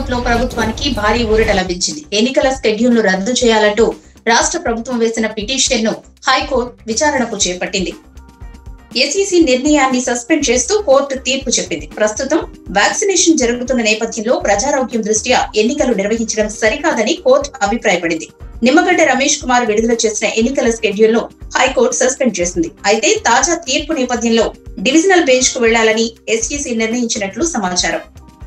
laptop లో ప్రభుత్వానికి భారీ ఊరట లభించింది ఎన్నికల స్కెడ్యూల్ ను రద్దు చేయాలంటూ రాష్ట్ర ప్రభుత్వం వేసిన పిటిషన్ ను హైకోర్టు విచారణకు చేపట్టింది ఎస్ఈసి నిర్ణయాన్ని సస్పెండ్ చేస్తూ కోర్టు తీర్పు చెప్పింది ప్రస్తుతం వ్యాక్సినేషన్ జరుగుతున్న నేపథ్యంలో ప్రజారోగ్యం దృష్ట్యా ఎన్నికలు నిర్వహించడం సరికాదని కోర్టు అభిప్రాయపడింది నిమ్మగడ్డ రమేష్ కుమార్ విడుదల చేసిన ఎన్నికల స్కెడ్యూల్ ను హైకోర్టు సస్పెండ్ చేసింది అయితే తాజా తీర్పు నేపథ్యంలో డివిజనల్ బెంచ్ కు వెళ్లాలని ఎస్ఈసి నిర్ణయించినట్లు సమాచారం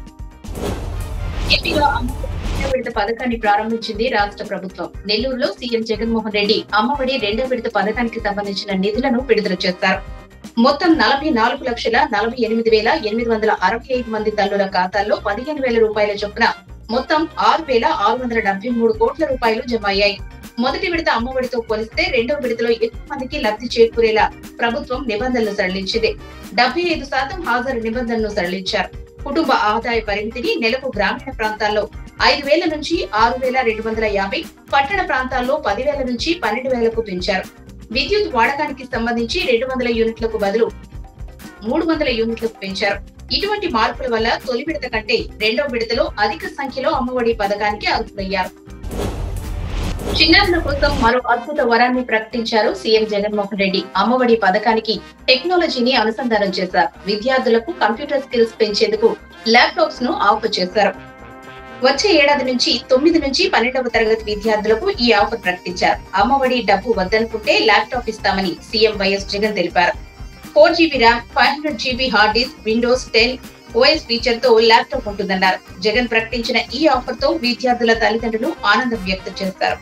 ఏపీలో రెండో విడత పథకాన్ని ప్రారంభించింది రాష్ట్ర ప్రభుత్వం నెల్లూరులో సీఎం జగన్మోహన్ రెడ్డి అమ్మఒడి రెండో విడత పథకానికి సంబంధించిన నిధులను విడుదల చేస్తారు మొత్తం నలభై నాలుగు లక్షల నలభై ఎనిమిది వేల ఎనిమిది వందల అరవై ఐదు మంది తల్లుల ఖాతాల్లో పదిహేను వేల రూపాయల చొప్పున మొత్తం ఆరు వేల ఆరు వందల డెబ్బై మూడు కోట్ల రూపాయలు జమ అయ్యాయి మొదటి విడత అమ్మఒడితో పోలిస్తే రెండో విడతలో ఎక్కువ మందికి లబ్ధి చేకూరేలా ప్రభుత్వం నిబంధనలు సడలించింది డెబ్బై ఐదు శాతం హాజరు నిబంధనను సడలించారు కుటుంబ ఆదాయ పరిమితిని నెలకు గ్రామీణ ప్రాంతాల్లో ఐదు వేల నుంచి ఆరు వేల రెండు వందల యాభై పట్టణ ప్రాంతాల్లో పదివేల నుంచి పన్నెండు వేలకు పెంచారు విద్యుత్ వాడకానికి సంబంధించి రెండు వందల యూనిట్లకు బదులు మూడు వందల యూనిట్లకు పెంచారు ఇటువంటి మార్పుల వల్ల తొలి విడత కంటే రెండో విడతలో అధిక సంఖ్యలో అమ్మఒడి పథకానికి అర్హులయ్యారు చిన్నారుల కోసం మరో అద్భుత వరాన్ని ప్రకటించారు సీఎం జగన్మోహన్ రెడ్డి అమ్మఒడి పథకానికి టెక్నాలజీని అనుసంధానం చేశారు విద్యార్థులకు కంప్యూటర్ స్కిల్స్ పెంచేందుకు ల్యాప్టాప్స్ ను ఆఫర్ చేశారు వచ్చే ఏడాది నుంచి తొమ్మిది నుంచి పన్నెండవ తరగతి విద్యార్థులకు ఈ ఆఫర్ ప్రకటించారు అమ్మఒడి డబ్బు వద్దనుకుంటే ల్యాప్టాప్ ఇస్తామని సీఎం వైఎస్ జగన్ తెలిపారు four GB RAM five hundred GB hard disk Windows ten OS feature తో ల్యాప్టాప్ ఉంటుందన్నారు జగన్ ప్రకటించిన ఈ ఆఫర్ తో విద్యార్థుల తల్లిదండ్రులు ఆనందం వ్యక్తం చేస్తారు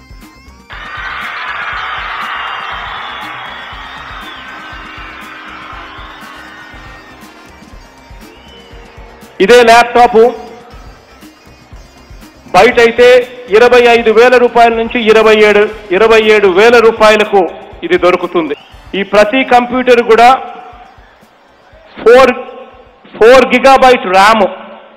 ఇదే ల్యాప్టాప్ బయట అయితే ఇరవై ఐదు వేల రూపాయల నుంచి ఇరవై ఏడు ఇరవై ఏడు వేల రూపాయలకు ఇది దొరుకుతుంది ఈ ప్రతి కంప్యూటర్ కూడా ఫోర్ ఫోర్ గిగాబైట్ ర్యామ్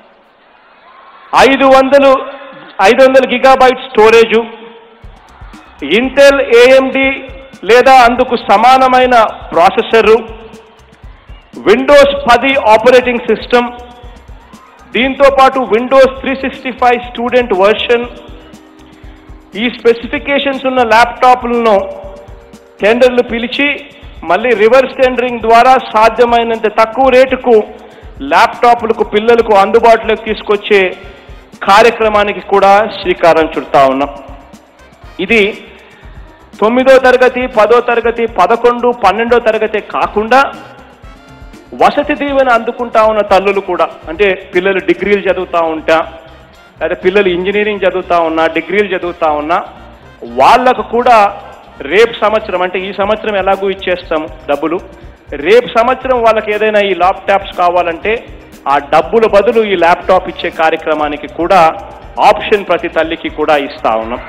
ఐదు వందలు ఐదు వందల గిగాబైట్ స్టోరేజు ఇంటెల్ ఏఎండి లేదా అందుకు సమానమైన ప్రాసెసరు విండోస్ పది ఆపరేటింగ్ సిస్టమ్ దీంతో పాటు Windows three sixty five student version ఈ స్పెసిఫికేషన్స్ ఉన్న ల్యాప్టాప్లను టెండర్లు పిలిచి మళ్ళీ రివర్స్ టెండరింగ్ ద్వారా సాధ్యమైనంత తక్కువ రేటుకు ల్యాప్టాప్లకు పిల్లలకు అందుబాటులోకి తీసుకొచ్చే కార్యక్రమానికి కూడా శ్రీకారం చుడతా ఉన్నాం ఇది తొమ్మిదో తరగతి పదో తరగతి పదకొండు పన్నెండో తరగతి కాకుండా వసతి దీవెన అందుకుంటా ఉన్న తల్లులు కూడా అంటే పిల్లలు డిగ్రీలు చదువుతా ఉంటా లేదా పిల్లలు ఇంజనీరింగ్ చదువుతా ఉన్నా డిగ్రీలు చదువుతా ఉన్నా వాళ్ళకు కూడా రేపు సంవత్సరం అంటే ఈ సంవత్సరం ఎలాగూ ఇచ్చేస్తాము డబ్బులు రేపు సంవత్సరం వాళ్ళకి ఏదైనా ఈ ల్యాప్టాప్స్ కావాలంటే ఆ డబ్బుల బదులు ఈ ల్యాప్టాప్ ఇచ్చే కార్యక్రమానికి కూడా ఆప్షన్ ప్రతి తల్లికి కూడా ఇస్తా ఉన్నాం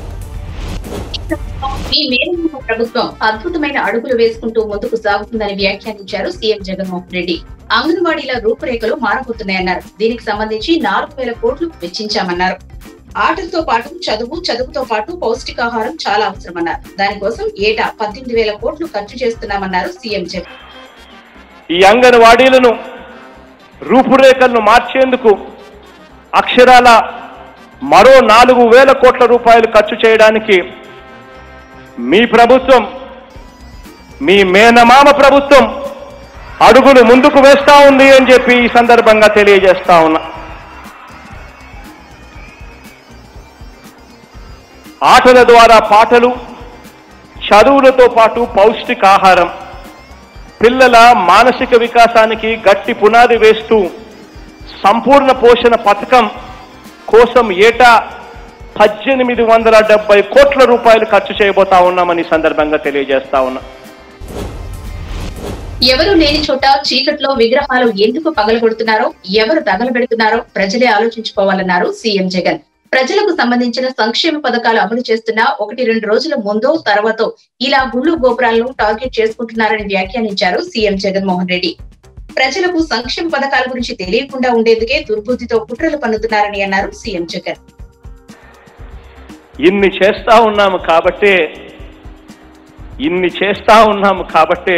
ఈ మేరకు ప్రభుత్వం అద్భుతమైన అడుగులు వేసుకుంటూ ముందుకు సాగుతుందని వ్యాఖ్యానించారు సీఎం జగన్మోహన్ రెడ్డి అంగన్వాడీల రూపురేఖలు మారబోతున్నాయన్నారు దీనికి సంబంధించి నాలుగు వేల కోట్లు వెచ్చించామన్నారు ఆటలతో పాటు చదువు చదువుతో పాటు పౌష్టికాహారం చాలా అవసరమన్నారు దానికోసం ఏటా పద్దెనిమిది వేల కోట్లు ఖర్చు చేస్తున్నామన్నారు సీఎం జగన్ ఈ అంగన్వాడీలను రూపురేఖలను మార్చేందుకు అక్షరాల మరో నాలుగు వేల కోట్ల రూపాయలు ఖర్చు చేయడానికి మీ ప్రభుత్వం మీ మేనమామ ప్రభుత్వం అడుగులు ముందుకు వేస్తా ఉంది అని చెప్పి ఈ సందర్భంగా తెలియజేస్తా ఉన్నా ఆటల ద్వారా పాటలు చదువులతో పాటు పౌష్టికాహారం పిల్లల మానసిక వికాసానికి గట్టి పునాది వేస్తూ సంపూర్ణ పోషణ పథకం కోసం ఏటా పద్దెనిమిది వందల డెబ్బై కోట్ల రూపాయలు ఖర్చు చేయబోతా ఉన్నామని ఈ సందర్భంగా తెలియజేస్తా ఉన్నా ఎవరు లేని చోట చీకట్లో విగ్రహాలు ఎందుకు పగలగొడుతున్నారో ఎవరు తగలబెడుతున్నారో ప్రజలే ఆలోచించుకోవాలన్నారు సీఎం జగన్ ప్రజలకు సంబంధించిన సంక్షేమ పథకాలు అమలు చేస్తున్న ఒకటి రెండు రోజుల ముందో తర్వాతో ఇలా గుళ్ళు గోపురాలను టార్గెట్ చేసుకుంటున్నారని వ్యాఖ్యానించారు సీఎం జగన్మోహన్ రెడ్డి ప్రజలకు సంక్షేమ పథకాల గురించి తెలియకుండా ఉండేందుకే దుర్బుద్ధితో కుట్రలు పన్నుతున్నారని అన్నారు సీఎం జగన్ ఇన్ని చేస్తా ఉన్నాము కాబట్టే ఇన్ని చేస్తా ఉన్నాము కాబట్టే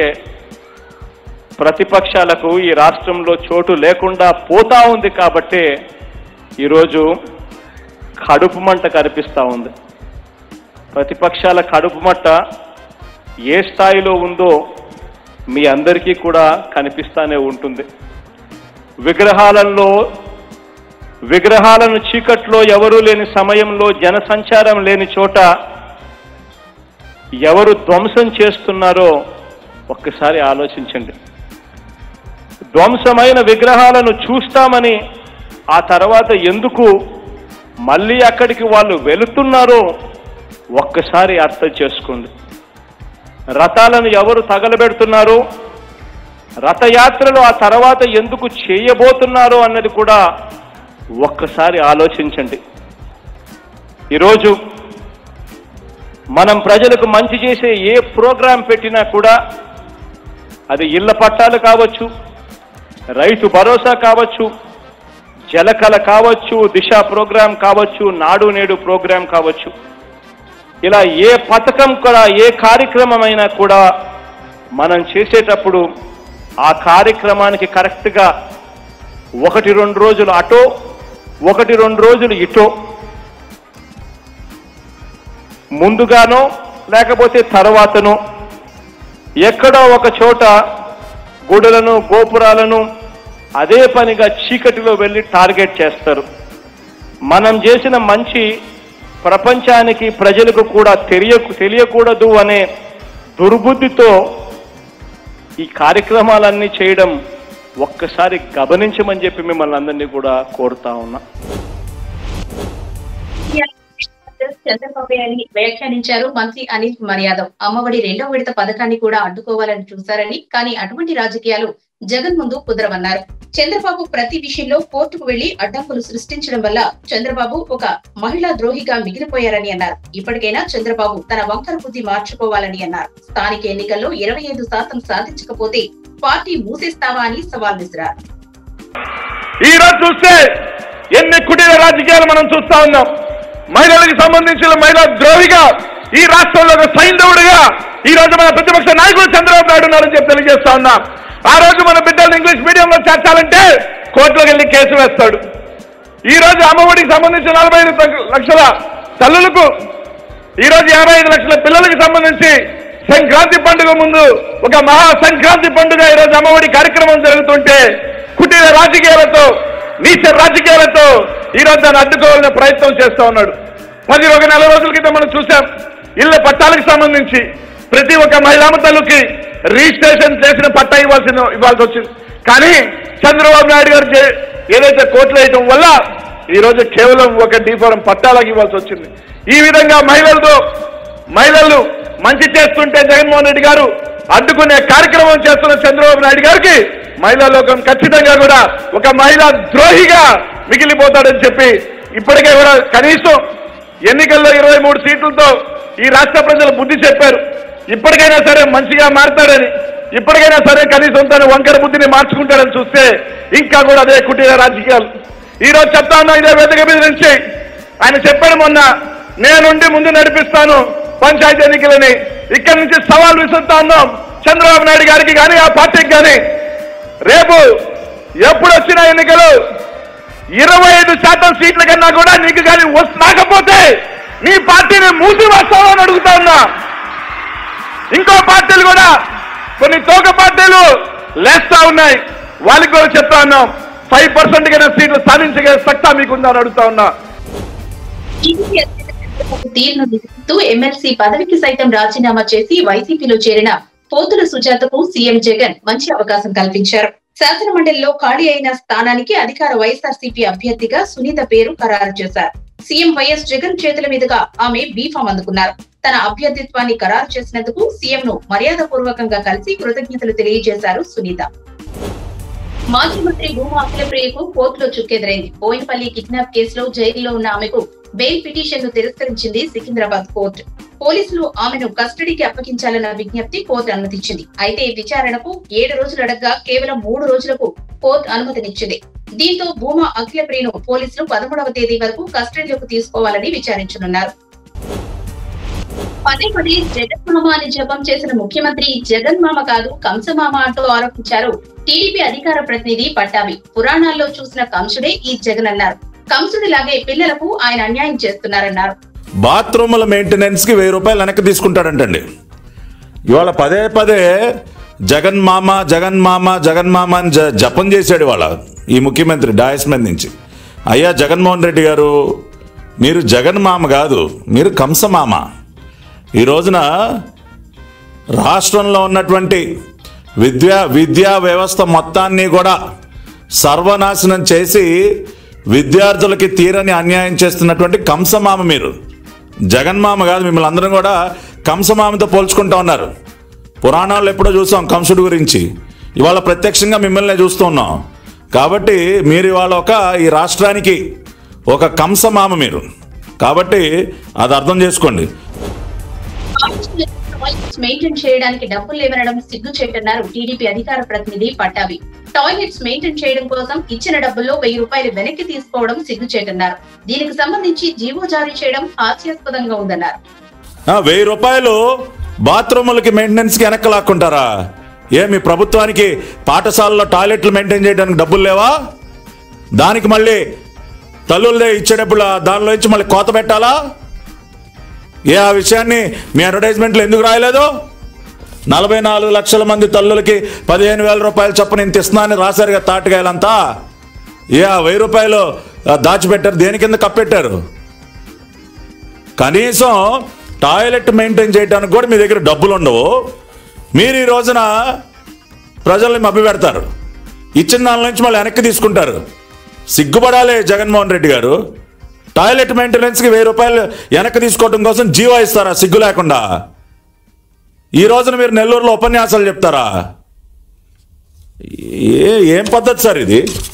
ప్రతిపక్షాలకు ఈ రాష్ట్రంలో చోటు లేకుండా పోతా ఉంది కాబట్టే ఈరోజు కడుపు మంట కనిపిస్తూ ఉంది ప్రతిపక్షాల కడుపు మంట ఏ స్థాయిలో ఉందో మీ అందరికీ కూడా కనిపిస్తానే ఉంటుంది విగ్రహాలలో విగ్రహాలను చీకట్లో ఎవరూ లేని సమయంలో జనసంచారం లేని చోట ఎవరు ధ్వంసం చేస్తున్నారో ఒక్కసారి ఆలోచించండి ధ్వంసమైన విగ్రహాలను చూస్తామని ఆ తర్వాత ఎందుకు మళ్ళీ అక్కడికి వాళ్ళు వెళుతున్నారో ఒక్కసారి అర్థం చేసుకోండి రథాలను ఎవరు తగలబెడుతున్నారో రథయాత్రలు ఆ తర్వాత ఎందుకు చేయబోతున్నారో అన్నది కూడా ఒక్కసారి ఆలోచించండి ఈరోజు మనం ప్రజలకు మంచి చేసే ఏ ప్రోగ్రాం పెట్టినా కూడా అది ఇళ్ల పట్టాలు కావచ్చు రైతు భరోసా కావచ్చు జలకళ కావచ్చు దిశ ప్రోగ్రాం కావచ్చు నాడు నేడు ప్రోగ్రాం కావచ్చు ఇలా ఏ పథకం కూడా ఏ కార్యక్రమమైనా కూడా మనం చేసేటప్పుడు ఆ కార్యక్రమానికి కరెక్ట్గా ఒకటి రెండు రోజులు అటో ఒకటి రెండు రోజులు ఇటో ముందుగానో లేకపోతే తర్వాతనో ఎక్కడో ఒక చోట గుడులను గోపురాలను అదే పనిగా చీకటిలో వెళ్ళి టార్గెట్ చేస్తారు మనం చేసిన మంచి ప్రపంచానికి ప్రజలకు కూడా తెలియ తెలియకూడదు అనే దుర్బుద్ధితో ఈ కార్యక్రమాలన్నీ చేయడం ఒక్కసారి గమనించమని చెప్పి మిమ్మల్ని అందరినీ కూడా కోరుతా ఉన్నా చంద్రబాబు అని వ్యాఖ్యానించారు మంత్రి అనిల్ కుమార్ యాదవ్ అమ్మఒడి రెండవ విడత పథకాన్ని కూడా అడ్డుకోవాలని చూశారని కానీ అటువంటి రాజకీయాలు జగన్ ముందు కుదరవన్నారు చంద్రబాబు ప్రతి విషయంలో కోర్టుకు వెళ్లి అడ్డంకులు సృష్టించడం వల్ల చంద్రబాబు ఒక మహిళా ద్రోహిగా మిగిలిపోయారని అన్నారు ఇప్పటికైనా చంద్రబాబు తన వంకర బుద్ధి మార్చుకోవాలని అన్నారు స్థానిక ఎన్నికల్లో ఇరవై ఐదు శాతం సాధించకపోతే పార్టీ మూసేస్తావా అని సవాల్ విసిరారు ఈ రోజు చూస్తే ఎన్ని కుటీర రాజకీయాలు మనం చూస్తా ఉన్నాం మహిళలకు సంబంధించిన మహిళా ద్రోహిగా ఈ రాష్ట్రంలో ఒక సైంధవుడిగా ఈ రోజు మన ప్రతిపక్ష నాయకుడు చంద్రబాబు నాయుడు ఉన్నారని చెప్పి తెలియజేస్తా ఉన్నాం ఆ రోజు మన బిడ్డలు ఇంగ్లీష్ మీడియంలో చేర్చాలంటే కోర్టులోకి వెళ్ళి కేసు వేస్తాడు ఈ రోజు అమ్మఒడికి సంబంధించి నలభై ఐదు లక్షల తల్లులకు ఈ రోజు యాభై ఐదు లక్షల పిల్లలకు సంబంధించి సంక్రాంతి పండుగ ముందు ఒక మహా సంక్రాంతి పండుగ ఈ రోజు అమ్మఒడి కార్యక్రమం జరుగుతుంటే కుటీర రాజకీయాలతో నీచ రాజకీయాలతో ఈ రోజు దాన్ని అడ్డుకోవాలనే ప్రయత్నం చేస్తా ఉన్నాడు పది ఒక నెల రోజుల క్రితం మనం చూసాం ఇళ్ల పట్టాలకు సంబంధించి ప్రతి ఒక్క మహిళామ తల్లుకి రిజిస్ట్రేషన్ చేసిన పట్టా ఇవ్వాల్సిన ఇవ్వాల్సి వచ్చింది కానీ చంద్రబాబు నాయుడు గారు చే- ఏదైతే కోట్లు వేయటం వల్ల ఈ రోజు కేవలం ఒక డీఫోరం పట్టాలకు ఇవ్వాల్సి వచ్చింది ఈ విధంగా మహిళలతో మహిళలు మంచి చేస్తుంటే జగన్మోహన్ రెడ్డి గారు అడ్డుకునే కార్యక్రమం చేస్తున్న చంద్రబాబు నాయుడు గారికి మహిళా లోకం ఖచ్చితంగా కూడా ఒక మహిళా ద్రోహిగా మిగిలిపోతాడని చెప్పి ఇప్పటికే కూడా కనీసం ఎన్నికల్లో ఇరవై మూడు సీట్లతో ఈ రాష్ట్ర ప్రజలు బుద్ధి చెప్పారు ఇప్పటికైనా సరే మంచిగా మారతాడని ఇప్పటికైనా సరే కనీసం తన వంకర బుద్ధిని మార్చుకుంటాడని చూస్తే ఇంకా కూడా అదే కుటీర రాజకీయాలు ఈ రోజు చెప్తా ఉన్నా ఇదే వేదిక మీద నుంచి ఆయన చెప్పాడు మొన్న నేనుండి ముందు నడిపిస్తాను పంచాయతీ ఎన్నికలని ఇక్కడి నుంచి సవాల్ విసురుతా ఉన్నాం చంద్రబాబు నాయుడు గారికి కానీ ఆ పార్టీకి కానీ రేపు ఎప్పుడు వచ్చిన ఎన్నికలు ఇరవై ఐదు శాతం సీట్ల కన్నా కూడా నీకు కానీ వస్- రాకపోతే నీ పార్టీని మూసి వేస్తామని అడుగుతా ఉన్నా ఇంకో పార్టీలు కూడా కొన్ని తోక పార్టీలు లేస్తా ఉన్నాయి వాళ్ళకి కూడా చెప్తా ఉన్నాం ఫైవ్ పర్సెంట్ కన్నా సీట్లు సాధించగల సత్తా మీకుందని అడుగుతా ఉన్నా టీడీపీ అధినేత చంద్రబాబు తీరును నిరసిస్తూ ఎమ్మెల్సీ పదవికి సైతం రాజీనామా చేసి వైసీపీలో చేరిన పోతుల సుజాతకు సీఎం జగన్ మంచి అవకాశం కల్పించారు శాసన మండలిలో ఖాళీ అయిన స్థానానికి అధికార వైఎస్ఆర్సీపీ అభ్యర్థిగా సునీత పేరు ఖరారు చేశారు సీఎం వైఎస్ జగన్ చేతుల మీదుగా ఆమె బీఫామ్ అందుకున్నారు తన అభ్యర్థిత్వాన్ని ఖరారు చేసినందుకు సీఎం ను మర్యాదపూర్వకంగా కలిసి కృతజ్ఞతలు తెలియజేశారు సునీత మాజీ మంత్రి భూమా అఖిలప్రియకు కోర్టులో చుక్కెదురైంది బోయినపల్లి కిడ్నాప్ కేసులో జైలులో ఉన్న ఆమెకు బెయిల్ పిటిషన్ ను తిరస్కరించింది సికింద్రాబాద్ కోర్టు పోలీసులు ఆమెను కస్టడీకి అప్పగించాలన్న విజ్ఞప్తి కోర్టు అనుమతించింది అయితే విచారణకు ఏడు రోజులు అడగ్గా కేవలం మూడు రోజులకు కోర్టు అనుమతినిచ్చింది దీంతో భూమా అఖిలప్రియను పోలీసులు పదమూడవ తేదీ వరకు కస్టడీలోకి తీసుకోవాలని విచారించనున్నారు పదే పదే జగన్మామ అని జపం చేసిన ముఖ్యమంత్రి జగన్మామ కాదు కంసమామ అంటూ ఆరోపించారు టీడీపీ అధికార ప్రతినిధి పట్టాభి పురాణాల్లో చూసిన కంసుడే ఈ జగన్ అన్నారు కంసుడిలాగే పిల్లలకు ఆయన అన్యాయం చేస్తున్నారన్నారు బాత్రూముల మెయింటెనెన్స్కి వెయ్యి రూపాయలు వెనక్కి తీసుకుంటాడంటండి ఇవాళ పదే పదే జగన్ మామ జగన్ మామ జగన్ మామ అని జ- జపం చేశాడు ఇవాళ ఈ ముఖ్యమంత్రి డాయస్ మీద నుంచి అయ్యా జగన్మోహన్ రెడ్డి గారు మీరు జగన్ మామ కాదు మీరు కంస మామ ఈ రోజున రాష్ట్రంలో ఉన్నటువంటి విద్యా విద్యా వ్యవస్థ మొత్తాన్ని కూడా సర్వనాశనం చేసి విద్యార్థులకి తీరని అన్యాయం చేస్తున్నటువంటి కంసమామ మీరు జగన్మామ కాదు మిమ్మల్ని అందరం కూడా కంసమామతో పోల్చుకుంటా ఉన్నారు పురాణాల్లో ఎప్పుడో చూసాం కంసుడు గురించి ఇవాళ ప్రత్యక్షంగా మిమ్మల్ని చూస్తూ ఉన్నాం కాబట్టి మీరు ఇవాళ ఒక ఈ రాష్ట్రానికి ఒక కంసమామ మీరు కాబట్టి అది అర్థం చేసుకోండి టాయిలెట్స్ మెయింటైన్ చేయడానికి డబ్బులు లేవనడం సిగ్గు చేయటన్నారు టీడీపీ అధికార ప్రతినిధి పట్టాభి టాయిలెట్స్ మెయింటైన్ చేయడం కోసం ఇచ్చిన డబ్బుల్లో వెయ్యి రూపాయలు వెనక్కి తీసుకోవడం సిగ్గు చేయటన్నారు దీనికి సంబంధించి జీవో జారీ చేయడం హాస్యాస్పదంగా ఉందన్నారు ఆ, వెయ్యి రూపాయలు బాత్రూములకి మెయింటెనెన్స్కి వెనక్కి లాక్కుంటారా ఏ మీ ప్రభుత్వానికి పాఠశాలలో టాయిలెట్లు మెయింటైన్ చేయడానికి డబ్బులు లేవా దానికి మళ్ళీ తల్లులదే ఇచ్చేటప్పుడు ఆ దానిలో నుంచి మళ్ళీ కోత పెట్టాలా ఏ ఆ విషయాన్ని మీ అడ్వర్టైజ్మెంట్లో ఎందుకు రాయలేదు నలభై నాలుగు లక్షల మంది తల్లులకి పదిహేను వేల రూపాయలు చొప్పున ఇంత ఇస్తున్నానని రాశారు కదా తాటికాయలంతా ఏ ఆ వెయ్యి రూపాయలు ఆ, దాచిపెట్టారు దేని కింద కప్పెట్టారు కనీసం టాయిలెట్ మెయింటైన్ చేయడానికి కూడా మీ దగ్గర డబ్బులు ఉండవు మీరు ఈ రోజున ప్రజల్ని మభ్యపెడతారు ఇచ్చిన దాని నుంచి మళ్ళీ వెనక్కి తీసుకుంటారు సిగ్గుపడాలి జగన్మోహన్ రెడ్డి గారు టాయిలెట్ మెయింటెనెన్స్కి వెయ్యి రూపాయలు వెనక్కి తీసుకోవడం కోసం జీవో ఇస్తారా సిగ్గు లేకుండా ఈ రోజున మీరు నెల్లూరులో ఉపన్యాసాలు చెప్తారా ఏ ఏం పద్ధతి సార్ ఇది